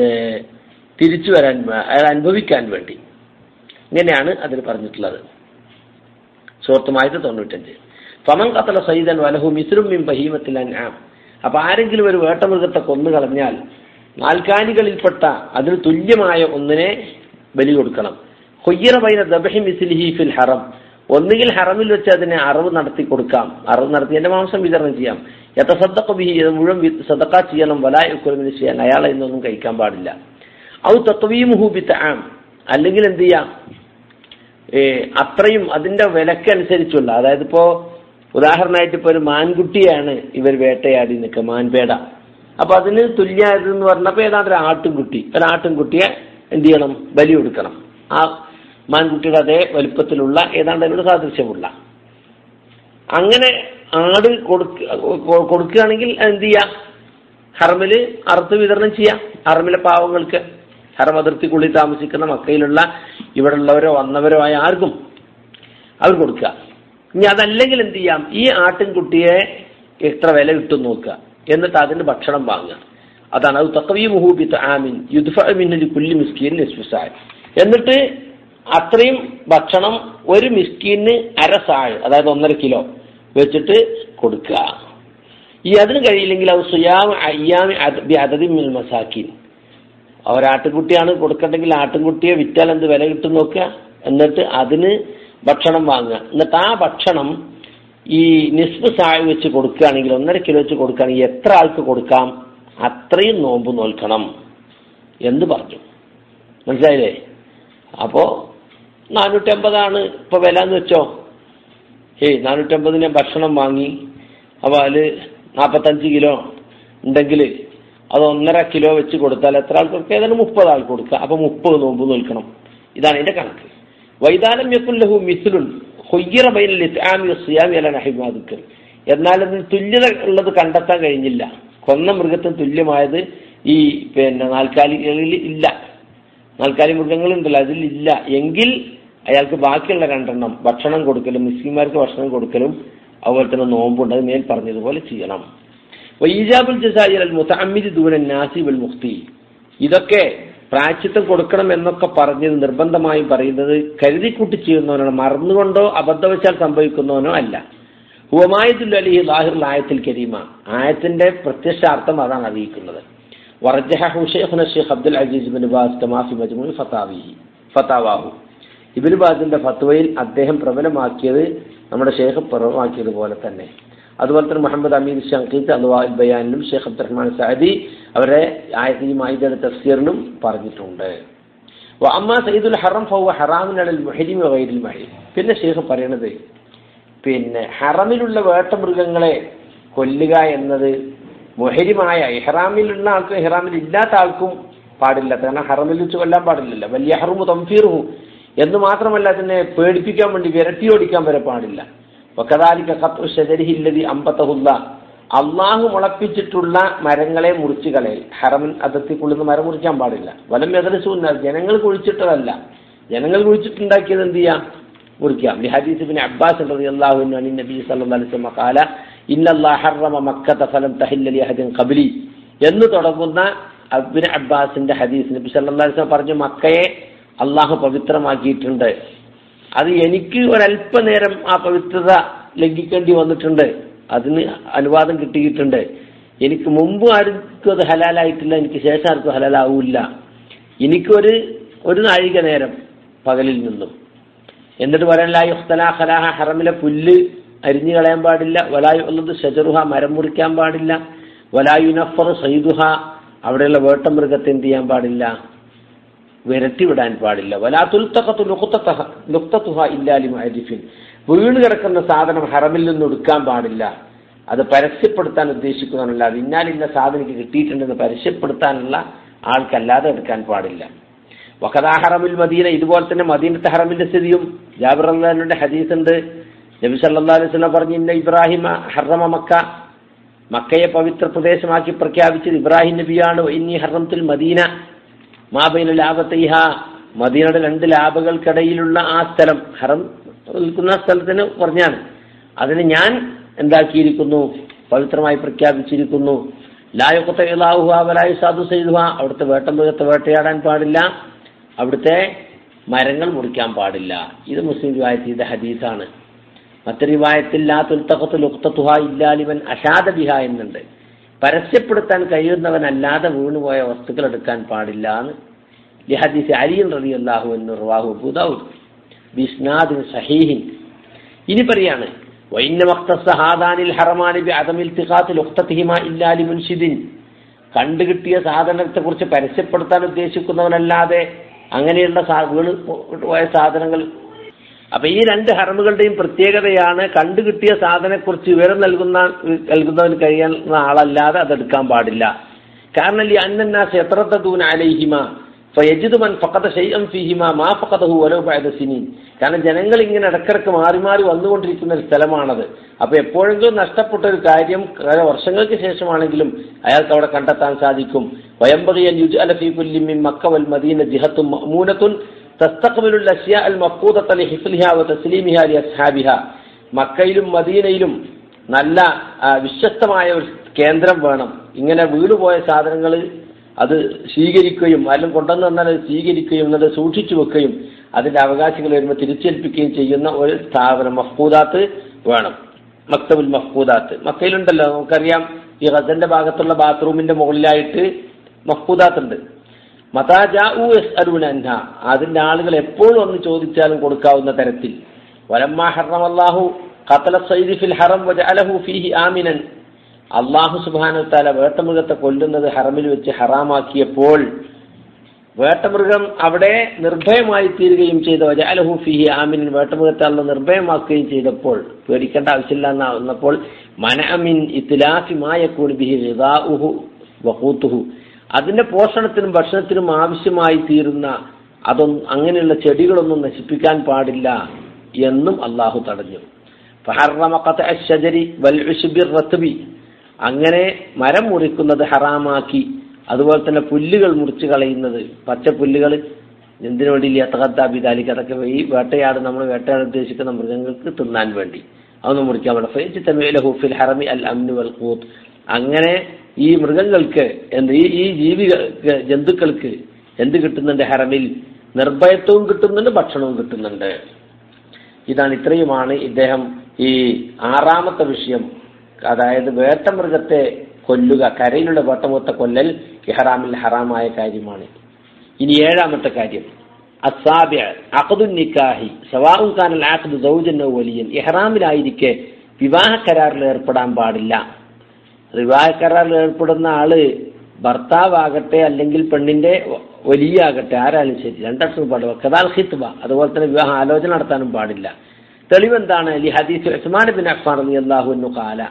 തിരിച്ചു വരാൻ അയാൾ അനുഭവിക്കാൻ വേണ്ടി ഇങ്ങനെയാണ് അതിൽ പറഞ്ഞിട്ടുള്ളത് സുഹൃത്തുമായത് തൊണ്ണൂറ്റഞ്ച് ഫമൻ കത്തല സൈദൻ വലഹു മിസ്രും മിൻ ബഹീമത്തിൽ അൻആം അപ്പൊ ആരെങ്കിലും ഒരു വേട്ടമൃഗത്തെ കൊന്നു കളഞ്ഞാൽ നാൽക്കാലികളിൽപ്പെട്ട അതിന് തുല്യമായ ഒന്നിനെ ബലി കൊടുക്കണം ഹൊയ്യറ ബൈന ദബഹി മിസ്ലിഹി ഫിൽ ഹറം ഒന്നുകിൽ ഹറമിൽ വെച്ച് അതിനെ അറിവ് നടത്തി കൊടുക്കാം അറിവ് നടത്തി എന്റെ മാംസം വിതരണം ചെയ്യാം എത്ര സദ്ദക്ക ബിഹി ഇത് മുഴുവൻ വി- സദക്ക ചെയ്യണം വലായ ഉക്കുലമിന് ചെയ്യാൻ അയാളെ ഇന്നൊന്നും കഴിക്കാൻ പാടില്ല ഔ തത്വീമുഹു ബി തആം അല്ലെങ്കിൽ എന്ത് ചെയ്യാം ഏ, അത്രയും അതിന്റെ വിലക്കനുസരിച്ചുള്ള അതായത് ഇപ്പോ ഉദാഹരണമായിട്ട് ഇപ്പൊ ഒരു മാൻകുട്ടിയാണ് ഇവർ വേട്ടയാടി നിൽക്കുക മാൻപേട അപ്പൊ അതിന് തുല്യമായത് എന്ന് പറഞ്ഞപ്പോ ഏതാണ്ട് ഒരു ആട്ടിൻകുട്ടി ഒരു ആട്ടിൻകുട്ടിയെ എന്ത് ചെയ്യണം ബലി കൊടുക്കണം ആ മാൻകുട്ടിയുടെ അതേ വലുപ്പത്തിലുള്ള ഏതാണ്ട് അതിനോട് സാദൃശ്യമുള്ള അങ്ങനെ ആട് കൊടുക്ക കൊ- കൊടുക്കുകയാണെങ്കിൽ എന്ത് ചെയ്യാം ഹറമില് അറുത്ത് വിതരണം ചെയ്യാം ഹറമിലെ പാവങ്ങൾക്ക് ഹറം അതിർത്തിക്കുള്ളിൽ താമസിക്കുന്ന മക്കയിലുള്ള ഇവിടെ ഉള്ളവരോ വന്നവരോ ആയ ആർക്കും അവർ കൊടുക്കുക ഇനി അതല്ലെങ്കിൽ എന്ത് ചെയ്യാം ഈ ആട്ടിൻകുട്ടിയെ എത്ര വില കിട്ടും നോക്കുക എന്നിട്ട് അതിന് ഭക്ഷണം വാങ്ങുക അതാണ് അത് തക്കവി മുഹൂബി ആമിൻ യുദ്ഫിന്നലി കുല്ലി മിസ്കീൻ നിസ്ഫുസായ് എന്നിട്ട് അത്രയും ഭക്ഷണം ഒരു മിസ്കീന് അര സാഴ് അതായത് ഒന്നര കിലോ വെച്ചിട്ട് കൊടുക്കുക ഈ അതിന് കഴിയില്ലെങ്കിൽ അത് സുയാം അയ്യാമി അതതി മിൽ മസാക്കീൻ ഒരാട്ടുകുട്ടിയാണ് കൊടുക്കണ്ടെങ്കിൽ ആട്ടുംകുട്ടിയെ വിറ്റാൽ എന്ത് വില കിട്ടും നോക്കുക എന്നിട്ട് അതിന് ഭക്ഷണം വാങ്ങുക എന്നിട്ട് ആ ഭക്ഷണം ഈ നിസ്ബ് സായ വെച്ച് കൊടുക്കുകയാണെങ്കിൽ ഒന്നര കിലോ വെച്ച് കൊടുക്കുകയാണെങ്കിൽ എത്ര ആൾക്ക് കൊടുക്കാം അത്രയും നോമ്പ് നോൽക്കണം എന്ന് പറഞ്ഞു മനസ്സിലായില്ലേ അപ്പോ നാനൂറ്റമ്പതാണ് ഇപ്പൊ വില എന്ന് വെച്ചോ ഏയ് നാനൂറ്റമ്പതിന് ഭക്ഷണം വാങ്ങി അപ്പൊ അതില് നാൽപ്പത്തഞ്ച് കിലോ ഉണ്ടെങ്കിൽ അത് ഒന്നര കിലോ വെച്ച് കൊടുത്താൽ എത്ര ആൾക്ക് കൊടുക്കുക ഏതാണ്ട് മുപ്പത് ആൾക്ക് കൊടുക്കുക അപ്പൊ മുപ്പത് നോമ്പ് നോൽക്കണം ഇതാണ് ഇതിന്റെ കണക്ക് വൈതാലം യക്കുല്ലഹു മിസ്ലുൻ ഹൊയ്യറ ബൈനൽ ഇസ്ലാമി സിയാമി അല നഹിമാദുക്കൽ എന്നാൽ അതിന് തുല്യത ഉള്ളത് കണ്ടെത്താൻ കഴിഞ്ഞില്ല കൊന്ന മൃഗത്തിന് തുല്യമായത് ഈ പിന്നെ നാൽക്കാലികളിൽ ഇല്ല നാൽക്കാലി മൃഗങ്ങളുണ്ടല്ലോ അതിൽ ഇല്ല എങ്കിൽ അയാൾക്ക് ബാക്കിയുള്ള രണ്ടെണ്ണം ഭക്ഷണം കൊടുക്കലും മുസ്ലിംമാർക്ക് ഭക്ഷണം കൊടുക്കലും അതുപോലെ തന്നെ നോമ്പുണ്ട് അത് മേൽ പറഞ്ഞതുപോലെ ചെയ്യണം വൈജാബുൽ ജസായിൽ മുത്തഅമ്മിദ് ദൂരൻ നാസി വൽ മുഖ്തി ഇതൊക്കെ പ്രായച്ചിത്തം കൊടുക്കണം എന്നൊക്കെ പറഞ്ഞത് നിർബന്ധമായും പറയുന്നത് കരുതിക്കൂട്ടി ചെയ്യുന്നവനാണ് മറന്നുകൊണ്ടോ അബദ്ധവശാൽ സംഭവിക്കുന്നവനോ അല്ല ഹുവമായതുൽ അലിഹി ലാഹിർ ആയത്തിൽ കരീമ ആയത്തിന്റെ പ്രത്യക്ഷാർത്ഥം അതാണ് അറിയിക്കുന്നത് വർജഹു ഷെയ്ഖുന ഷെയ്ഖ് അബ്ദുൽ അസീസ് ബിൻ ബാസ് കമാഫി മജ്മു ഫതാവിഹി ഫതാവാഹു ഇബിൻ ബാസിന്റെ ഫത്വയിൽ അദ്ദേഹം പ്രബലമാക്കിയത് നമ്മുടെ ഷെയ്ഖ് പ്രബലമാക്കിയതുപോലെ തന്നെ അതുപോലെ തന്നെ മുഹമ്മദ് അമീൻ ഷങ്കീത്ത് അദ്വാൽ ബയാനിലും ഷെയ്ഖ് അബ്ദുറഹ്മാൻ സഅദി അവരെ ആയത്ത് ഈ മായിദയുടെ തഫ്സീറിലും പറഞ്ഞിട്ടുണ്ട് അമ്മ സയ്യിദുൽ ഹറം ഫൗവ ഹറാമിനൽ മുഹരിമി വൈരിൽ മഹി പിന്നെ ഷെയ്ഖ് പറയണത് പിന്നെ ഹറമിലുള്ള വേട്ടമൃഗങ്ങളെ കൊല്ലുക എന്നത് മുഹരിമായ ഇഹ്റാമിലുള്ള ആൾക്കും ഇഹ്റാമിൽ ഇല്ലാത്ത ആൾക്കും പാടില്ല കാരണം ഹറമിൽ വെച്ച് കൊല്ലാൻ പാടില്ലല്ലോ വലിയ ഹറുമു തംഫീറുഹു എന്ന് മാത്രമല്ല അതിനെ പേടിപ്പിക്കാൻ വേണ്ടി വിരട്ടി ഓടിക്കാൻ വരെ പാടില്ല വക്കദാലിക ഖത്ഉ ഷജരിഹി അല്ലദി അമ്പതഹുല്ല അള്ളാഹു മുളപ്പിച്ചിട്ടുള്ള മരങ്ങളെ മുറിച്ചു കളയൽ ഹറമിൻ അതിർത്തിക്കുള്ളിൽ മരം മുറിക്കാൻ പാടില്ല വലം എതിർസുന്ന ജനങ്ങൾ കുഴിച്ചിട്ടതല്ല ജനങ്ങൾ കുഴിച്ചിട്ടുണ്ടാക്കിയത് എന്ത് ചെയ്യാം മുറിക്കാം ലിഹദീസ് ബിൻ അബ്ബാസ് റളിയല്ലാഹു അൻഹു അനി നബി സല്ലല്ലാഹു അലൈഹി വസല്ലം ഖാല ഇന്നല്ലാഹ ഹറമ മക്കത ഫലം തഹില്ല ലി അഹദിൻ ഖബ്ലി എന്ന് തുടങ്ങുന്ന അബ്ബിൻ അബ്ബാസിന്റെ ഹദീസ് നബി സല്ലല്ലാഹു അലൈഹി വസല്ലം പറഞ്ഞു മക്കയെ അള്ളാഹു പവിത്രമാക്കിയിട്ടുണ്ട് അത് എനിക്ക് ഒരല്പനേരം ആ പവിത്രത ലംഘിക്കേണ്ടി വന്നിട്ടുണ്ട് അതിന് അനുവാദം കിട്ടിയിട്ടുണ്ട് എനിക്ക് മുമ്പ് ആർക്കും അത് ഹലാലായിട്ടില്ല എനിക്ക് ശേഷം ആർക്കും ഹലാലാവൂല്ല എനിക്കൊരു ഒരു നാഴിക നേരം പകലിൽ നിന്നും എന്നിട്ട് പറയാൻ ലാ യുഖ്തലാ ഖലാഹ ഹറമിലെ പുല്ല് അരിഞ്ഞു കളയാൻ പാടില്ല വലായു ഉള്ളത് ഷജറുഹ മരം മുറിക്കാൻ പാടില്ല വലായുനഫർ സൈദുഹ അവിടെയുള്ള വേട്ടമൃഗത്തെ എന്ത് ചെയ്യാൻ പാടില്ല വിരട്ടി വിടാൻ പാടില്ല വലാ തുൽത്തഖത്തു ലുഖ്തതഹ ലുഖ്തതുഹ ഇല്ലാലി മുഅരിഫിൻ വീണ് കിടക്കുന്ന സാധനം ഹറമിൽ നിന്ന് എടുക്കാൻ പാടില്ല അത് പരസ്യപ്പെടുത്താൻ ഉദ്ദേശിക്കുന്നതല്ല അത് ഇന്നാലിന്ന സാധനം എനിക്ക് കിട്ടിയിട്ടുണ്ടെന്ന് പരസ്യപ്പെടുത്താനുള്ള ആൾക്കല്ലാതെ എടുക്കാൻ പാടില്ല വഖദാ ഹറമിൽ മദീന ഇതുപോലെ തന്നെ മദീനത്തെ ഹറമിന്റെ സ്ഥിതിയും ജാബിർ അള്ളാഹിന്റെ ഹദീസ് ഉണ്ട് നബി സല്ലല്ലാഹു അലൈഹി വസല്ലം പറഞ്ഞു ഇന്ന ഇബ്രാഹിമ ഹറമ മക്ക മക്കയെ പവിത്ര പ്രദേശമാക്കി പ്രഖ്യാപിച്ചത് ഇബ്രാഹിം നബിയാണ് ഇന്നി ഹറംതുൽ മദീന മാബൈന ലാഭത്തൈഹ മദീനയുടെ രണ്ട് ലാഭകൾക്കിടയിലുള്ള ആ സ്ഥലം ഹറം നിൽക്കുന്ന സ്ഥലത്തിന് പറഞ്ഞാണ് അതിന് ഞാൻ എന്താക്കിയിരിക്കുന്നു പവിത്രമായി പ്രഖ്യാപിച്ചിരിക്കുന്നു ലായുക്കത്തെ ഇലാഹുഹ വലായു സാധു സൈദുഹ അവിടുത്തെ വേട്ടമൃഗത്തെ വേട്ടയാടാൻ പാടില്ല അവിടുത്തെ മരങ്ങൾ മുറിക്കാൻ പാടില്ല ഇത് മുസ്ലിം റിവായത്തിന്റെ ഹദീസാണ് മറ്റൊരു റിവായത്തിൽ ലാ തുൽത്തഖത്തു ലുഖ്തതുഹ ഇല്ലാലിവൻ അഷാദ ബിഹ എന്നുണ്ട് പരസ്യപ്പെടുത്താൻ കഴിയുന്നവനല്ലാതെ വീണുപോയ വസ്തുക്കൾ എടുക്കാൻ പാടില്ല എന്ന് ലിഹദീസ് അലിയൻ റബി അള്ളാഹു എന്ന് റുവാഹു അബൂദാവൂദ് ബിസ്നാദിൻ സഹീഹിൻ ഇനി പറയാണ് വൈന്ന മക്തസഹാദാനിൽ ഹറമാനി ബി അദമിൽ തിഖാത്തിൽ ഉഖ്തത്തിഹിമ ഇല്ലാലി മുൻഷിദിൻ കണ്ടുകിട്ടിയ സാധനത്തെ കുറിച്ച് പരസ്യപ്പെടുത്താൻ ഉദ്ദേശിക്കുന്നവനല്ലാതെ അങ്ങനെയുള്ള സാ- വീണ് പോയ സാധനങ്ങൾ അപ്പൊ ഈ രണ്ട് ഹറമുകളുടെയും പ്രത്യേകതയാണ് കണ്ടുകിട്ടിയ സാധനത്തെക്കുറിച്ച് വിവരം നൽകുന്ന നൽകുന്നവന് കഴിയുന്ന ആളല്ലാതെ അതെടുക്കാൻ പാടില്ല കാരണം ഈ അന്നന്നാസ് എത്രത്തൂൻ അലൈഹിമ ഫയജിദ് മൻ ഫഖദ ഷൈഅൻ ഫീഹിമ മാ ഫഖദഹു വലൗ ബഅദ സിനീൻ കാരണം ജനങ്ങൾ ഇങ്ങനെ ഇടക്കിടക്ക് മാറി മാറി വന്നുകൊണ്ടിരിക്കുന്ന ഒരു സ്ഥലമാണത് അപ്പൊ എപ്പോഴെങ്കിലും നഷ്ടപ്പെട്ട ഒരു കാര്യം കുറെ വർഷങ്ങൾക്ക് ശേഷമാണെങ്കിലും അയാൾക്ക് അവിടെ കണ്ടെത്താൻ സാധിക്കും വയംബകിയൻ യുജ് അലഫി കുല്ലിമിൻ മക്ക വൽ മദീന ജിഹത്തും മഅ്മൂനത്തുൻ تستقبل الأشياء المفقودة لحفظها وتسليمها لأصحابها മക്കയിലും മദീനയിലും നല്ല ആ, വിശ്വസ്തമായ ഒരു കേന്ദ്രം വേണം ഇങ്ങനെ വീടുപോയ സാധനങ്ങൾ അത് സ്വീകരിക്കുകയും ആരും കൊണ്ടുവന്ന് തന്നാൽ അത് സ്വീകരിക്കുകയും എന്നത് സൂക്ഷിച്ചു വെക്കുകയും അതിന്റെ അവകാശികൾ വരുമ്പോൾ തിരിച്ചേൽപ്പിക്കുകയും ചെയ്യുന്ന ഒരു സ്ഥാപനം മഫ്കൂദാത്ത് വേണം മക്തബുൽ മഫ്കൂദാത്ത് മക്കയിലുണ്ടല്ലോ നമുക്കറിയാം ഈ ഗസന്റെ ഭാഗത്തുള്ള ബാത്റൂമിന്റെ മുകളിലായിട്ട് മഫ്കൂദാത്ത് ഉണ്ട് മതാജാഉ യസ്അലൂന അൻഹ അതിന്റെ ആളുകൾ എപ്പോഴും ഒന്ന് ചോദിച്ചാലും കൊടുക്കാവുന്ന തരത്തിൽ വലമ്മാ ഹറമല്ലാഹു ഖതല സൈദി ഫിൽ ഹറം വജഅലഹു ഫീഹി ആമിനൻ അള്ളാഹു സുബ്ഹാനഹു തആല വേട്ടമൃഗത്തെ കൊല്ലുന്നത് ഹറമിൽ വെച്ച് ഹറാമാക്കിയപ്പോൾ വേട്ടമൃഗം അവിടെ നിർഭയമായി തീരുകയും ചെയ്ത വജഅലഹു ഫീഹി ആമിനൻ വേട്ടമൃഗത്തെ അള്ള നിർഭയമാക്കുകയും ചെയ്തപ്പോൾ പേടിക്കേണ്ട ആവശ്യമില്ല എന്നാവുന്നപ്പോൾ മനഅമിൻ ഇത്ലാഫി മായക്കൂൺ ബിഹി ഗിദാഉഹു വഖൂത്തുഹു അതിന്റെ പോഷണത്തിനും ഭക്ഷണത്തിനും ആവശ്യമായി തീരുന്ന അതൊന്നും അങ്ങനെയുള്ള ചെടികളൊന്നും നശിപ്പിക്കാൻ പാടില്ല എന്നും അള്ളാഹു തടഞ്ഞു ഫഹറമ ഖത്അ അശ്ശജരി വൽ ഉശ്ബിർ റത്ബി അങ്ങനെ മരം മുറിക്കുന്നത് ഹറാമാക്കി അതുപോലെ തന്നെ പുല്ലുകൾ മുറിച്ച് കളയുന്നത് പച്ച പുല്ലുകൾ എന്തിനു വേണ്ടി യത്തകത്താബിദാലിക്ക് അതൊക്കെ ഈ വേട്ടയാട് നമ്മൾ വേട്ടയാട് ഉദ്ദേശിക്കുന്ന മൃഗങ്ങൾക്ക് തിന്നാൻ വേണ്ടി അതൊന്നും മുറിക്കാൻ പാടില്ല ഫൈജ് തമീല ഹുഫിൽ ഹറമി അൽ അമ്നു വൽ ഖൂത്ത് അങ്ങനെ ഈ മൃഗങ്ങൾക്ക് എന്ത് ഈ ഈ ജീവികൾക്ക് ജന്തുക്കൾക്ക് എന്ത് കിട്ടുന്നുണ്ട് ഹറമിൽ നിർഭയത്വവും കിട്ടുന്നുണ്ട് ഭക്ഷണവും കിട്ടുന്നുണ്ട് ഇതാണ് ഇത്രയുമാണ് ഇദ്ദേഹം ഈ ആറാമത്തെ വിഷയം അതായത് വേട്ടമൃഗത്തെ കൊല്ലുക കരയിലുള്ള വേട്ടമൃഗത്തെ കൊല്ലൽ ഇഹ്റാമിൽ ഹറാമായ കാര്യമാണ് ഇനി ഏഴാമത്തെ കാര്യം അസാബ്യ അഖദുൻ നിക്കാഹി സവാഉൻ കാനൽ ആഖദു സൗജൻ ഔ വലിയൻ ഇഹ്റാമിലായിരിക്കെ വിവാഹ കരാറിൽ ഏർപ്പെടാൻ പാടില്ല വിവാഹ കരാറിൽ ഏർപ്പെടുന്ന ആള് ഭർത്താവാകട്ടെ അല്ലെങ്കിൽ പെണ്ണിന്റെ വലിയ ആകട്ടെ ആരാലും ശരി രണ്ടർത്ഥം പാടില്ല കഥാൽ ഹിത്ബ അതുപോലെ തന്നെ വിവാഹ ആലോചന നടത്താനും പാടില്ല തെളിവെന്താണ് ലി ഹദീസ് ഉസ്മാൻ ബിൻ അഫ്ഫാൻ റളിയല്ലാഹു അൻഹു ഖാല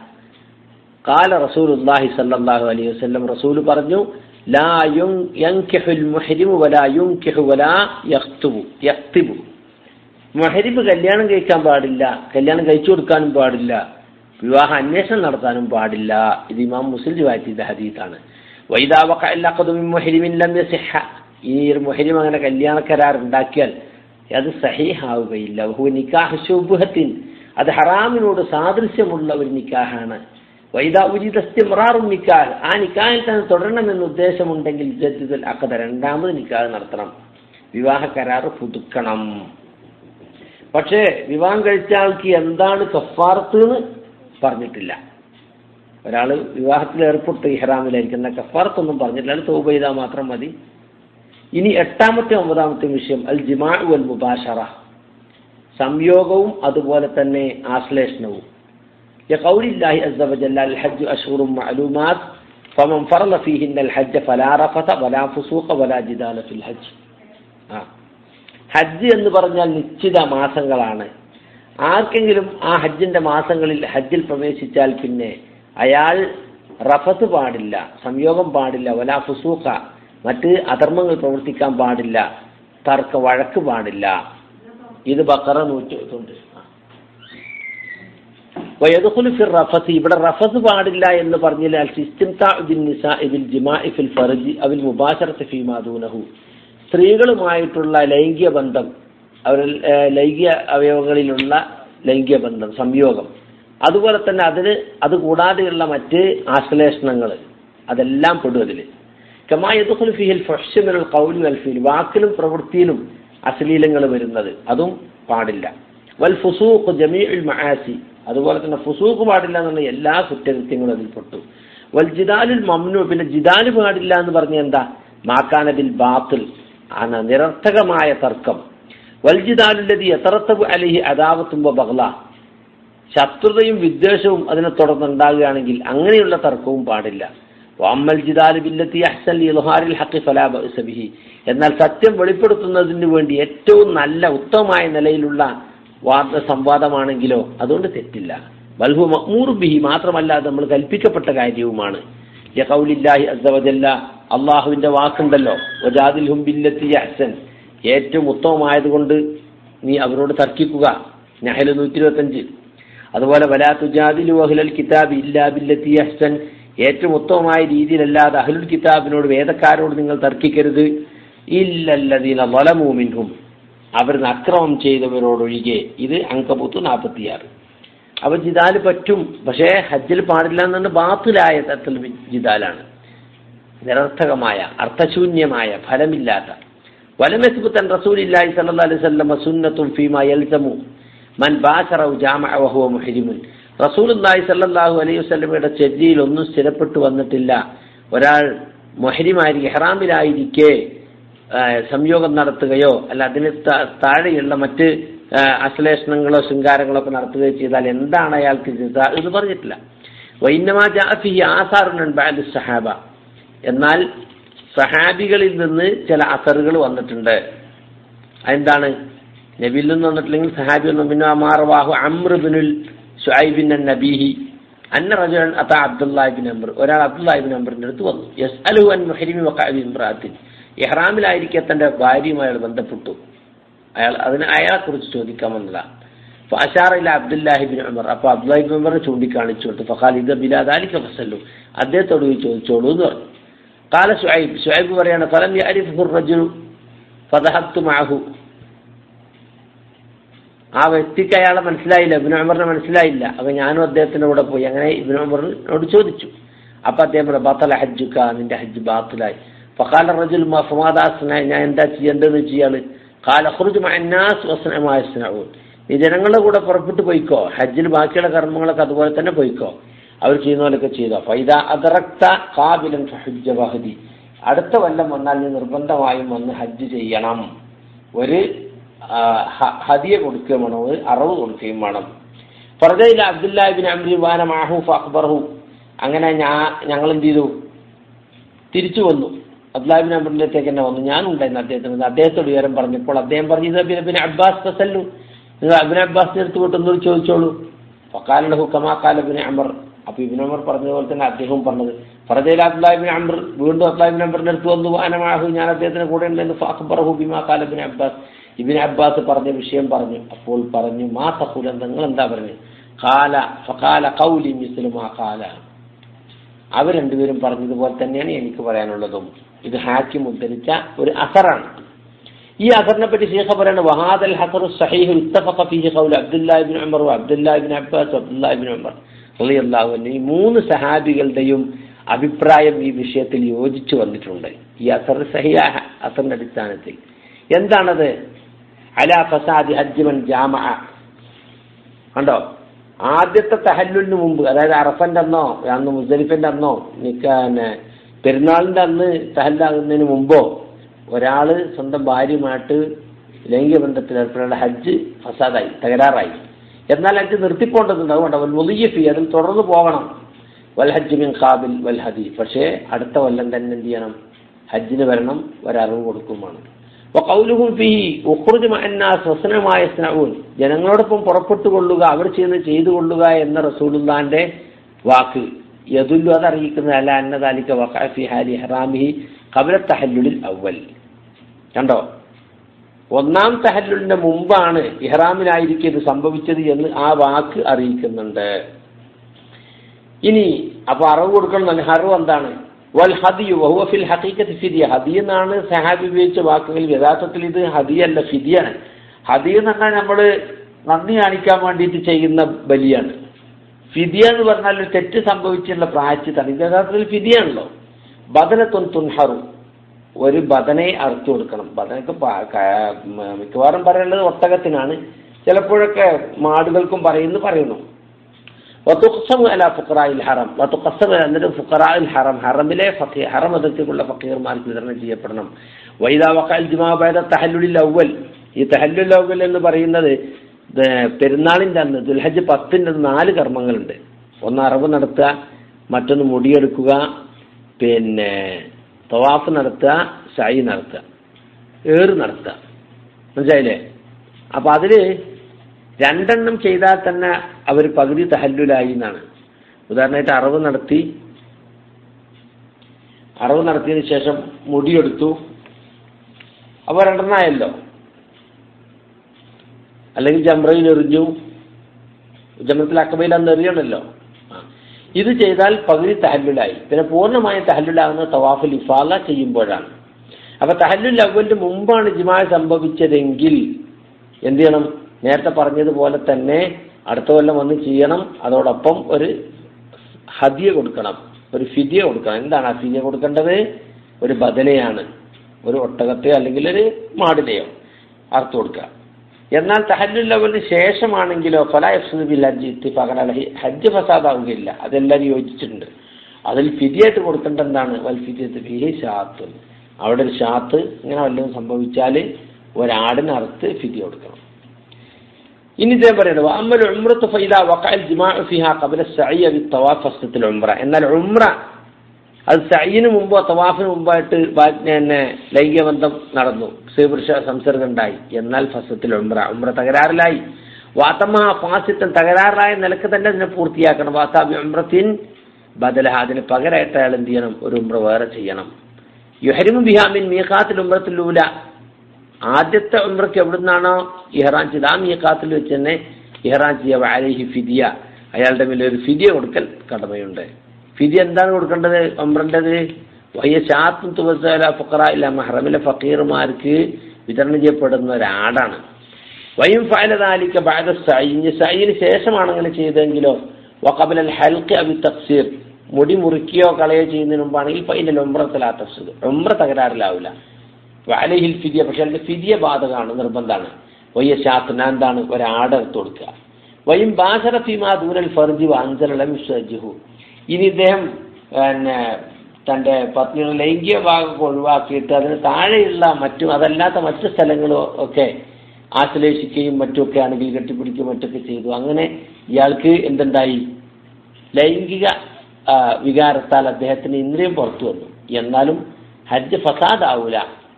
ഖാല റസൂലുള്ളാഹി സ്വല്ലല്ലാഹു അലൈഹി വസല്ലം റസൂൽ പറഞ്ഞു ലാ യൻകിഹുൽ മുഹ്രിമു വലാ യുൻകിഹു വലാ യഖ്തുബു യഖ്തിബു മുഹരിബ് കല്യാണം കഴിക്കാൻ പാടില്ല കല്യാണം കഴിച്ചു കൊടുക്കാനും പാടില്ല വിവാഹ അന്വേഷണം നടത്താനും പാടില്ല ഇത് ഇമാം മുസ്ലിം റിവായത്ത് ചെയ്ത ഹദീസാണ് ഈ ഒരു മുഹരിം അങ്ങനെ കല്യാണ കരാർ ഉണ്ടാക്കിയാൽ അത് സഹീഹാവുകയില്ല ബഹു നിക്കാഹ് ശുഭത്തിൻ അത് ഹറാമിനോട് സാദൃശ്യമുള്ള ഒരു നിക്കാഹാണ് വൈദ ഉചിതസ്തിമറാറും നിക്കാഹ് ആ നിക്കാഹിൽ തന്നെ തുടരണമെന്ന് ഉദ്ദേശമുണ്ടെങ്കിൽ ജദ്ദുൽ അക്കത രണ്ടാമത് നിക്കാഹ് നടത്തണം വിവാഹ കരാർ പുതുക്കണം പക്ഷേ വിവാഹം കഴിച്ച ആൾക്ക് എന്താണ് കഫാർത്ത് എന്ന് പറഞ്ഞിട്ടില്ല ഒരാൾ വിവാഹത്തിൽ ഏർപ്പെട്ടു ഇഹ്റാമിലായിരിക്കുന്ന കഫാർത്തൊന്നും പറഞ്ഞിട്ടില്ല അത് തൗബ ചെയ്താൽ മാത്രം മതി ഇനി എട്ടാമത്തെ ഒമ്പതാമത്തെ വിഷയം അൽ ജിമാ വൽ മുബാഷറ സംയോഗവും അതുപോലെ തന്നെ ആശ്ലേഷണവും لقول الله عز وجل الحج أشهر معلومات فمن فرض فيهن الحج فلا رفث ولا فسوق ولا جدال في الحج ആ ഹജ്ജ് എന്ന് പറഞ്ഞാൽ നിശ്ചിത മാസങ്ങളാണ് ആർക്കെങ്കിലും ആ ഹജ്ജിന്റെ മാസങ്ങളിൽ ഹജ്ജിൽ പ്രവേശിച്ചാൽ പിന്നെ അയാൾ റഫത്ത് പാടില്ല സംയോഗം പാടില്ല വലാ ഫുസൂഖ മറ്റ് അധർമ്മങ്ങൾ പ്രവർത്തിക്കാൻ പാടില്ല തർക്ക വഴക്ക് പാടില്ല ഇത് ബക്കറ നൂറ്റുണ്ട് വയദുഖുലു ഫിർ റഫത്ത് ഇവിടെ റഫത്ത് പാടില്ല എന്ന് പറഞ്ഞാൽ ഇസ്തിംതാഉ ബിൻ നിസാഇ ബിൽ ജിമാഇ ഫിൽ ഫർജി അവിൽ മുബാശറത്ത് ഫീമാ ദൂനഹു സ്ത്രീകളുമായിട്ടുള്ള ലൈംഗിക ബന്ധം അവർ ലൈംഗിക അവയവങ്ങളിലുള്ള ലൈംഗിക ബന്ധം സംയോഗം അതുപോലെ തന്നെ അതിന് അത് കൂടാതെയുള്ള മറ്റ് ആശ്ലേഷണങ്ങൾ അതെല്ലാം പെടും അതിൽ കമായതുൽ ഫിഹിൽ ഫഷമിൽ കൗലി വൽഫിൽ വാക്കിലും പ്രവൃത്തിയിലും അശ്ലീലങ്ങൾ വരുന്നത് അതും പാടില്ല വൽ ഫുസൂഖ് ജമീഉൽ മആസി അതുപോലെ തന്നെ ഫുസൂഖ് പാടില്ല എന്നുള്ള എല്ലാ കുറ്റകൃത്യങ്ങളും അതിൽ പെട്ടു വൽ ജിദാലുൽ മമ്നു പിന്നെ ജിദാല് പാടില്ല എന്ന് പറഞ്ഞ എന്താ മാക്കാനബിൽ ബാത്തിൽ ആണ് നിരർത്ഥകമായ തർക്കം വൽ ജിദാലുല്ലതി എത്തറത്തബ് അലിഹി അദാവത്തും ബഹ്ല ശത്രുതയും വിദ്വേഷവും അതിനെ തുടർന്നുണ്ടാകുകയാണെങ്കിൽ അങ്ങനെയുള്ള തർക്കവും പാടില്ല വാമ്മൽ ജിദാല് ബില്ലത്തി അഹ്സൻ ഇൽഹാരിൽ ഹഖി ഫലാ ബഅസ ബിഹി എന്നാൽ സത്യം വെളിപ്പെടുത്തുന്നതിന് വേണ്ടി ഏറ്റവും നല്ല ഉത്തമമായ നിലയിലുള്ള വാദ സംവാദമാണെങ്കിലോ അതുകൊണ്ട് തെറ്റില്ല ബൽഹു മഅ്മൂർ ബിഹി മാത്രമല്ല അത് നമ്മൾ കൽപ്പിക്കപ്പെട്ട കാര്യവുമാണ് യഖൗലില്ലാഹി അസ്സവജല്ല അള്ളാഹുവിന്റെ വാക്കുണ്ടല്ലോ വജാദിൽഹും ബില്ലത്തി അഹ്സൻ ഏറ്റവും ഉത്തമമായതുകൊണ്ട് നീ അവരോട് തർക്കിക്കുക നഹല് നൂറ്റി ഇരുപത്തഞ്ച് അതുപോലെ വലാ തുജാദിലു അഹ്ലൽ കിതാബ് ഇല്ലാ ബില്ലത്തി അഹ്സൻ ഏറ്റവും ഉത്തമമായ രീതിയിലല്ലാതെ അഹ്ലുൽ കിതാബിനോട് വേദക്കാരോട് നിങ്ങൾ തർക്കിക്കരുത് ഇല്ലല്ലദീന വലമൂ മിൻഹും അവർ അക്രമം ചെയ്തവരോടൊഴികെ ഇത് അങ്കബൂത്ത് നാൽപ്പത്തിയാറ് അപ്പൊ ജിദാല് പറ്റും പക്ഷേ ഹജ്ജിൽ പാടില്ല എന്നുണ്ട് ബാത്തിലായ തരത്തിൽ ജിദാലാണ് നിരർത്ഥകമായ അർത്ഥശൂന്യമായ ഫലമില്ലാത്ത വലമെസ്ബുത്തൻ റസൂലില്ലാഹി സല്ലല്ലാഹു അലൈഹി വസല്ലം സുന്നത്തും ഫീമ യൽസമു മൻ ബാശറു ജാമഅ വഹുവ മുഹരിമുൻ റസൂലുള്ളാഹി സല്ലല്ലാഹു അലൈഹി വസല്ലമയുടെ ചെജ്ജിയിൽ ഒന്നും സ്ഥിരപ്പെട്ടു വന്നിട്ടില്ല ഒരാൾ മൊഹരിമാരി ഇഹ്റാമിലായിരിക്കെ ആ, സംയോഗം നടത്തുകയോ അല്ല അതിന് ത- താഴെയുള്ള മറ്റ് ആ, അശ്ലേഷണങ്ങളോ ശൃംഗാരങ്ങളോ ഒക്കെ നടത്തുകയോ ചെയ്താൽ എന്താണ് അയാൾക്ക് ജിസാ എന്ന് പറഞ്ഞിട്ടില്ല വൈന്നമാ ജാഫി ആസാറുൻ ബാദ് സഹാബ എന്നാൽ സഹാബികളിൽ നിന്ന് ചില അസറുകൾ വന്നിട്ടുണ്ട് അതെന്താണ് നബിയിൽ നിന്ന് വന്നിട്ടില്ലെങ്കിൽ സഹാബി ഒന്നും പിന്നെ അമാറവാഹു അമ്രുബിനുൽ ഷുഐബിൻ നബീഹി അന്ന റജുൻ അത അബ്ദുല്ലാഹിബിൻ അംർ ഒരാൾ അബ്ദുല്ലാഹിബിൻ അംറിന്റെ അടുത്ത് വന്നു യസ് അലു അൻ മുഹരിമി വക്കാബി ഇമ്രാത്തിൻ ഇഹ്റാമിലായിരിക്കെ തന്റെ ഭാര്യയുമായി അയാൾ ബന്ധപ്പെട്ടു അയാൾ അതിന് അയാളെ കുറിച്ച് ചോദിക്കാൻ വന്നതാണ് ഫാഷാറില്ല അബ്ദുല്ലാഹിബിൻ ഉമർ അപ്പൊ അബ്ദുല്ലാഹിബിൻ ഉമറിനെ ചൂണ്ടിക്കാണിച്ചു കൊടുത്തു ഫഖാലിദ ബിലാദാലിക്ക ഫസല്ലു അദ്ദേഹത്തോട് പോയി ചോദിച്ചോളൂ എന്ന് പറഞ്ഞു കാല ഷുഐബ് ഷുഐബ് പറയാണ് ഫലം യഅരിഫു റജുലു ഫദഹബ്തു മഅഹു ആ വ്യക്തിക്ക് അയാളെ മനസ്സിലായില്ല ഇബിന് ഉമറിനെ മനസ്സിലായില്ല അപ്പൊ ഞാനും അദ്ദേഹത്തിന്റെ കൂടെ പോയി അങ്ങനെ ഇബിന് ഉമറിനോട് ചോദിച്ചു അപ്പൊ അദ്ദേഹം പറഞ്ഞു ബാത്തല ഹജ്ജുക്ക നിന്റെ ഹജ്ജ് ബാത്തിലായി ഫഖാല റജുൽ മഫമാദാസനായി ഞാൻ എന്താ ചെയ്യേണ്ടതെന്ന് വെച്ചാല് കാല ഖുർജ് മഅന്നാസ് വസ്നമായ സ്നഊൻ നീ ജനങ്ങളുടെ കൂടെ പുറപ്പെട്ടു പോയിക്കോ ഹജ്ജിൽ ബാക്കിയുള്ള കർമ്മങ്ങളൊക്കെ അതുപോലെ തന്നെ പോയിക്കോ അവർ ചെയ്യുന്ന പോലൊക്കെ ചെയ്തോ ഫൈദ അതറക്ത കാബിലൻ ഫഹജ്ജ വഹദി അടുത്ത കൊല്ലം വന്നാൽ നീ നിർബന്ധമായും വന്ന് ഹജ്ജ് ചെയ്യണം ഒരു ആ, ഹ- ഹദിയ കൊടുക്കുകയും വേണം ഒരു അറവ് കൊടുക്കുകയും വേണം ഫർദയിലെ അബ്ദുല്ലാഹിബിൻ അംരി വാന മാഹു അക്ബർഹു അങ്ങനെ ഞാൻ ഞങ്ങൾ എന്ത് ചെയ്തു തിരിച്ചു വന്നു അബ്ദുല്ലാഹിബിൻ അംറിലേക്ക് തന്നെ വന്നു ഞാനും ഉണ്ടായിരുന്നു അദ്ദേഹത്തിന് അദ്ദേഹത്തോട് വിവരം പറഞ്ഞപ്പോൾ അദ്ദേഹം പറഞ്ഞു ഇത് പിന്നെ പിന്നെ അബ്ബാസ് ഫസല്ലു നിങ്ങൾ അബിൻ അബ്ബാസിന്റെ അടുത്ത് പോയിട്ട് ഒന്നുകൂടി ചോദിച്ചോളൂ ഫക്കാലഹു കമാക്കാല ബിൻ അമർ അപ്പൊ ഇബിൻ അമർ പറഞ്ഞതുപോലെ തന്നെ അദ്ദേഹവും പറഞ്ഞത് ഫറദയിൽ അബ്ദുല്ലാഹിബിൻ അമർ വീണ്ടും അബ്ദുല്ലാഹിബിൻ അമറിന്റെ അടുത്ത് വന്നു വാനമാഹു ഞാൻ അദ്ദേഹത്തിന് കൂടെ ഉണ്ടെന്ന് ഫാഖ്ബറഹു ബിമാ കാല ബിൻ അബ്ബാസ് ഇബിൻ അബ്ബാസ് പറഞ്ഞ വിഷയം പറഞ്ഞു അപ്പോൾ പറഞ്ഞു മാ സഹുലൻ നിങ്ങൾ എന്താ പറഞ്ഞത് കാല ഫകാല കൗലി മിസ്ലുമാ കാല അവർ രണ്ടുപേരും പറഞ്ഞതുപോലെ തന്നെയാണ് എനിക്ക് പറയാനുള്ളതും ഇത് ഹാക്കിം ഉദ്ധരിച്ച ഒരു അസറാണ് ഈ അസറിനെ പറ്റി ശേഖ പറയാണ് വഹാദൽ ഹസർ സഹീഹു ഇത്തഫഖ ഫീഹി ഖൗല അബ്ദുല്ലാഹി ഇബ്നു ഉമർ അബ്ദുല്ലാഹി ഇബ്നു അബ്ബാസ് അബ്ദുല്ലാഹി ഇബ്നു ഉമർ റളിയല്ലാഹു അൻഹു ഈ മൂന്ന് സഹാബികളുടെയും അഭിപ്രായം ഈ വിഷയത്തിൽ യോജിച്ചു വന്നിട്ടുണ്ട് ഈ അസർ സഹിയ അസറിന്റെ അടിസ്ഥാനത്തിൽ എന്താണത് അല ഫസാദി ഹജ്ജുമൻ ജാമഅ കണ്ടോ ആദ്യത്തെ തഹല്ലുലിന് മുമ്പ് അതായത് അറഫന്റെ അന്നോ അന്ന് മുസ്ദലിഫിന്റെ അന്നോ നിക്കാന് പെരുന്നാളിന്റെ അന്ന് തഹല്ലാകുന്നതിന് മുമ്പോ ഒരാള് സ്വന്തം ഭാര്യയുമായിട്ട് ലൈംഗിക ബന്ധത്തിൽ ഏർപ്പെടേണ്ട ഹജ്ജ് ഫസാദായി തകരാറായി എന്നാൽ ഹജ്ജ് നിർത്തിപ്പോണ്ടതുണ്ട് അതുകൊണ്ട് വൽ മുദിയഫി അതിൽ തുടർന്ന് പോകണം വൽ ഹജ്ജ് മിൻ ഖാബിൽ വൽ ഹദി പക്ഷേ അടുത്ത കൊല്ലം തന്നെ എന്ത് ചെയ്യണം ഹജ്ജിന് വരണം ഒരറിവ് കൊടുക്കും വേണം വഖൗലുഹും ഫീഹി ഉഖ്റുജ് മഅന്നാസ് വസനമായ സ്നഊൻ ജനങ്ങളോടൊപ്പം പുറപ്പെട്ടു കൊള്ളുക അവർ ചെയ്യുന്നത് ചെയ്തു കൊള്ളുക എന്ന റസൂലുള്ളാന്റെ വാക്ക് യദുല്ലു അത് അറിയിക്കുന്നത് അല്ല അന്നദാലിക വഖഅ ഫി ഹാലി ഇഹ്റാമിഹി ഖബ്ല തഹല്ലുലിൽ അവൽ കണ്ടോ ഒന്നാം തഹല്ലുലിന്റെ മുമ്പാണ് ഇഹ്റാമിലായിരിക്കും ഇത് സംഭവിച്ചത് എന്ന് ആ വാക്ക് അറിയിക്കുന്നുണ്ട് ഇനി അപ്പൊ അറിവ് കൊടുക്കണം ഹറവ് എന്താണ് വൽ ഹദിയു വഹുവ ഫിൽ ഹഖീഖത്തി ഫിദിയ ഹദി എന്നാണ് സഹാബി ഉപയോഗിച്ച വാക്കുകൾ യഥാർത്ഥത്തിൽ ഇത് ഹദിയല്ല ഫിദിയാണ് ഹദി എന്ന് പറഞ്ഞാൽ നമ്മൾ നന്ദി കാണിക്കാൻ വേണ്ടിയിട്ട് ചെയ്യുന്ന ബലിയാണ് ഫിദിയ എന്ന് പറഞ്ഞാൽ ഒരു തെറ്റ് സംഭവിച്ചുള്ള പ്രായച്ചിത്താണ് ഇത് യഥാർത്ഥത്തിൽ ഫിദിയാണല്ലോ ബദനത്തുൻ തുൻഹറു ഒരു ബദനെ അറുത്തു കൊടുക്കണം ബദനക്ക് പ- ക- മ- മിക്കവാറും പറയുന്നത് ഒട്ടകത്തിനാണ് ചിലപ്പോഴൊക്കെ മാടുകൾക്കും പറയുന്നു പറയുന്നു വതുഖ്സമു അല ഫുഖറായിൽ ഹറം വതുഖ്സമു എന്നിട്ട് ഫുഖറായിൽ ഹറം ഹറമിലെ ഫഖീർ ഹറം അതിർത്തിക്കുള്ള ഫക്കീർമാർക്ക് വിതരണം ചെയ്യപ്പെടണം വൈദാ വഖൽ ജുമാ ബൈദ തഹല്ലുലിൽ അവൽ ഈ തഹല്ലുൽ അവൽ എന്ന് പറയുന്നത് ഇത് പെരുന്നാളിന്റെ അന്ന് ദുൽഹജ്ജ് പത്തിന്റെ നാല് കർമ്മങ്ങളുണ്ട് ഒന്ന് അറവ് നടത്തുക മറ്റൊന്ന് മുടിയെടുക്കുക പിന്നെ തവാഫ് നടത്തുക ഷായി നടത്തുക ഏറ് നടത്തുക മനസ്സിലായില്ലേ അപ്പൊ അതില് രണ്ടെണ്ണം ചെയ്താൽ തന്നെ അവർ പകുതി തഹല്ലുലായി എന്നാണ് ഉദാഹരണമായിട്ട് അറവ് നടത്തി അറവ് നടത്തിയതിനു ശേഷം മുടിയെടുത്തു അപ്പോൾ രണ്ടെണ്ണമായല്ലോ അല്ലെങ്കിൽ ജംറയിൽ എറിഞ്ഞു ജമത്തിൽ അക്കബയിൽ അന്ന് എറിയണല്ലോ ആ. ഇത് ചെയ്താൽ പകുതി തഹല്ലുലായി പിന്നെ പൂർണ്ണമായും തഹല്ലുലാകുന്നത് തവാഫുൽ ഇഫാല ചെയ്യുമ്പോഴാണ് അപ്പൊ തഹല്ലുൽ അവലിന് മുമ്പാണ് ജിമാ സംഭവിച്ചതെങ്കിൽ എന്ത് ചെയ്യണം നേരത്തെ പറഞ്ഞതുപോലെ തന്നെ അടുത്ത കൊല്ലം വന്ന് ചെയ്യണം അതോടൊപ്പം ഒരു ഹദിയ കൊടുക്കണം ഒരു ഫിദിയ കൊടുക്കണം എന്താണ് ആ ഫിദിയ കൊടുക്കേണ്ടത് ഒരു ബദലയാണ് ഒരു ഒട്ടകത്തെയോ അല്ലെങ്കിൽ ഒരു മാടിനെയോ അർത്ഥം കൊടുക്കുക എന്നാൽ തഹല്ലുൽ ലെവലിന് ശേഷമാണെങ്കിലോ ഫല എഫ്സുബിൽ ഹജ്ജ് ഇത്തിഫാഖൻ അലഹി ഹജ്ജ് ഫസാദാവുകയില്ല അതെല്ലാവരും യോജിച്ചിട്ടുണ്ട് അതിൽ ഫിദിയായിട്ട് കൊടുക്കേണ്ട എന്താണ് വൽ ഫിദിയത്ത് ഫിഹി ഷാത്ത് അവിടെ ഒരു ഷാത്ത് ഇങ്ങനെ വല്ലതും സംഭവിച്ചാൽ ഒരാടിന് അറുത്ത് ഫിദിയ കൊടുക്കണം ഇനി ഇദ്ദേഹം പറയുന്നത് അമ്മൽ ഉംറത്ത് ഫൈദ വഖഅൽ ജിമാഉ ഫിഹാ ഖബല സഅയ ബി തവാഫ് ഫസ്തത്തിൽ ഉംറ എന്നാൽ ഉംറ അത് സയ്യിന് മുമ്പോ തവാഫിന് മുമ്പായിട്ട് ബാ- പിന്നെ ലൈംഗിക ബന്ധം നടന്നു സ്ത്രീപുരുഷ സംസർഗം ഉണ്ടായി എന്നാൽ ഫസത്തിൽ ഉംറ ഉംറ തകരാറിലായി വാത്തമ്മ ഫാസിത്തൻ തകരാറിലായ നിലക്ക് തന്നെ അതിനെ പൂർത്തിയാക്കണം വാത്താബി ഉംറത്തിൻ ബദലഹ അതിന് പകരമായിട്ട് അയാൾ എന്ത് ചെയ്യണം ഒരു ഉംറ വേറെ ചെയ്യണം യുഹരിമു ബിഹാമിൻ മീഖാത്തിൽ ഉംറത്തിലൂല ആദ്യത്തെ ഉംറയ്ക്ക് എവിടുന്നാണോ ഇഹ്റാൻ ചെയ്ത് ആ മീഖാത്തിൽ വെച്ച് തന്നെ ഇഹ്റാൻ ചെയ്യുക അലഹി ഫിദിയ അയാളുടെ മേലെ ഒരു ഫിദിയ കൊടുക്കൽ കടമയുണ്ട് ഫിദിയ എന്താണ് കൊടുക്കേണ്ടത് ഉംറൻ്റെത് വയ്യ ഷാത്തും തുവസല ഫക്കറ ഇല്ല മഹ്റമിലെ ഫക്കീർമാർക്ക് വിതരണം ചെയ്യപ്പെടുന്ന ഒരാടാണ് വയും ഫാലതാലിക്ക ബാദ സൈന് സൈന് ശേഷമാണ് അങ്ങനെ ചെയ്തതെങ്കിലോ വക്കബലൽ ഹൽക്ക് അബി തഫ്സീർ മുടി മുറിക്കുകയോ കളയോ ചെയ്യുന്നതിന് മുമ്പാണെങ്കിൽ ഫൈനൽ ഉംറത്തിലാ തഫ്സീർ ഉംറ തകരാറിലാവില്ല വാലഹിൽ ഫിദിയ പക്ഷെ അതിന്റെ ഫിദിയ ബാധകമാണ് നിർബന്ധമാണ് വയ്യ ശാസ്ത്രന എന്താണ് ഒരാട് എടുത്ത് കൊടുക്കുക വയും ബാസറ ഫിമാ ദൂരൽ ഫർജി അഞ്ചലം സജ്ജുഹു ഇനി ഇദ്ദേഹം പിന്നെ തന്റെ പത്നിയുടെ ലൈംഗിക ഭാഗം ഒഴിവാക്കിയിട്ട് അതിന് താഴെയുള്ള മറ്റു അതല്ലാത്ത മറ്റു സ്ഥലങ്ങളും ഒക്കെ ആശ്ലേഷിക്കുകയും മറ്റുമൊക്കെ ആണെങ്കിൽ കെട്ടിപ്പിടിക്കുകയും മറ്റൊക്കെ ചെയ്തു അങ്ങനെ ഇയാൾക്ക് എന്തുണ്ടായി ലൈംഗിക ആ, വികാരത്താൽ അദ്ദേഹത്തിന് ഇന്ദ്രിയം പുറത്തു വന്നു എന്നാലും ഹജ്ജ് ഫസാദ് ആവൂല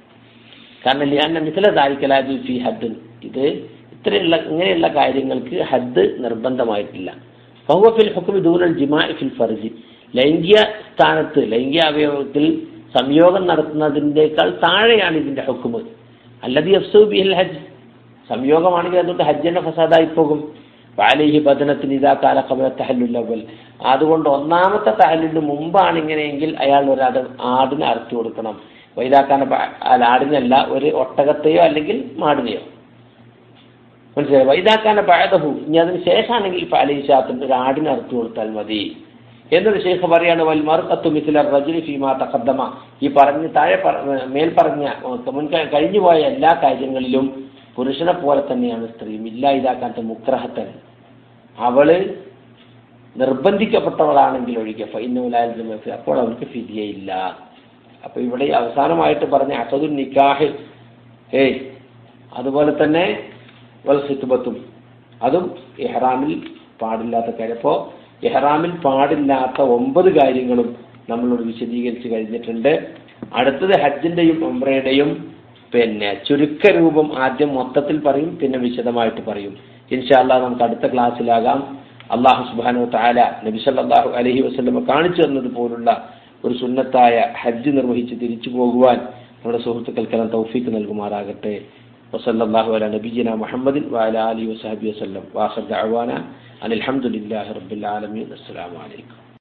കാരണം ലിയാന്ന മിഥല ദാരിക്കലാജു ഫി ഹദ്ദുൻ ഇത് ഇത്രയുള്ള ഇങ്ങനെയുള്ള കാര്യങ്ങൾക്ക് ഹദ്ദ് നിർബന്ധമായിട്ടില്ല ഫഹുവ ഫിൽ ഹുക്മി ദൂനൽ ജിമാ ഫിൽ ഫർജി ലൈംഗിക സ്ഥാനത്ത് ലൈംഗിക അവയവത്തിൽ സംയോഗം നടത്തുന്നതിൻ്റെക്കാൾ താഴെയാണ് ഇതിന്റെ ഹുക്കുമ് അല്ലതി അഫ്സു ബിഹിൽ ഹജ്ജ് സംയോഗമാണെങ്കിൽ അതുകൊണ്ട് ഹജ്ജിന്റെ ഫസാദായി പോകും വാലിഹി ബദനത്തിന് ഇതാ കാല കബല തഹല്ലുൽ അവൽ അതുകൊണ്ട് ഒന്നാമത്തെ തഹല്ലിന് മുമ്പാണ് ഇങ്ങനെയെങ്കിൽ അയാൾ ഒരു ആട് ആടിന് അറുത്തു കൊടുക്കണം വൈതാക്കാന അല്ല ആടിനല്ല ഒരു ഒട്ടകത്തെയോ അല്ലെങ്കിൽ മാടിനെയോ മനസ്സിലായി വൈതാക്കാന പഴതഹു ഇനി അതിന് ശേഷമാണെങ്കിൽ ഫാലിഷാത്തിന് ഒരു ആടിന് അറുത്തു കൊടുത്താൽ മതി എന്നൊരു ശേഖ പറയാണ് വൽ മറുക്കത്തു മിസില റജുലി ഫീമാ തഖദ്ദമ ഈ പറഞ്ഞ് താഴെ പറ- മേൽ പറഞ്ഞ മുൻ കഴിഞ്ഞുപോയ എല്ലാ കാര്യങ്ങളിലും പുരുഷനെ പോലെ തന്നെയാണ് സ്ത്രീയും ഇല്ല ഇതാക്കാത്ത മുക്രഹത്തൻ അവള് നിർബന്ധിക്കപ്പെട്ടവളാണെങ്കിൽ ഒഴികെ ഫൈനുലാൽ അപ്പോൾ അവൾക്ക് ഫിദിയയില്ല അപ്പൊ ഇവിടെ അവസാനമായിട്ട് പറഞ്ഞ അസദു നിക്കാഹ് ഏയ് അതുപോലെ തന്നെ വൽ ഹിത്ബത്തും അതും ഇഹ്റാമിൽ പാടില്ലാത്ത കാര്യം അപ്പോൾ ഇഹ്റാമിൽ പാടില്ലാത്ത ഒമ്പത് കാര്യങ്ങളും നമ്മളോട് വിശദീകരിച്ച് കഴിഞ്ഞിട്ടുണ്ട് അടുത്തത് ഹജ്ജിന്റെയും ഉംറയുടെയും പിന്നെ ചുരുക്ക രൂപം ആദ്യം മൊത്തത്തിൽ പറയും പിന്നെ വിശദമായിട്ട് പറയും ഇൻഷാല്ലാ നമുക്ക് അടുത്ത ക്ലാസ്സിലാകാം അള്ളാഹു സുബാനു താല നബി സല്ലല്ലാഹു അലൈഹി വസല്ലമ കാണിച്ചു തന്നത് പോലുള്ള ഒരു സുന്നത്തായ ഹജ്ജ് നിർവഹിച്ച് തിരിച്ചു പോകുവാൻ നമ്മുടെ സുഹൃത്തുക്കൾക്കെല്ലാം തൗഫീക്ക് നൽകുമാറാകട്ടെ വസല്ലല്ലാഹു അല നബിജിന മുഹമ്മദിൻ വഅല ആലിഹി വസഹബി വസല്ലം വാഖർ ദഅവാന അനിൽ ഹംദുലില്ലാഹി റബ്ബിൽ ആലമീൻ അസ്സലാമു അലൈക്കും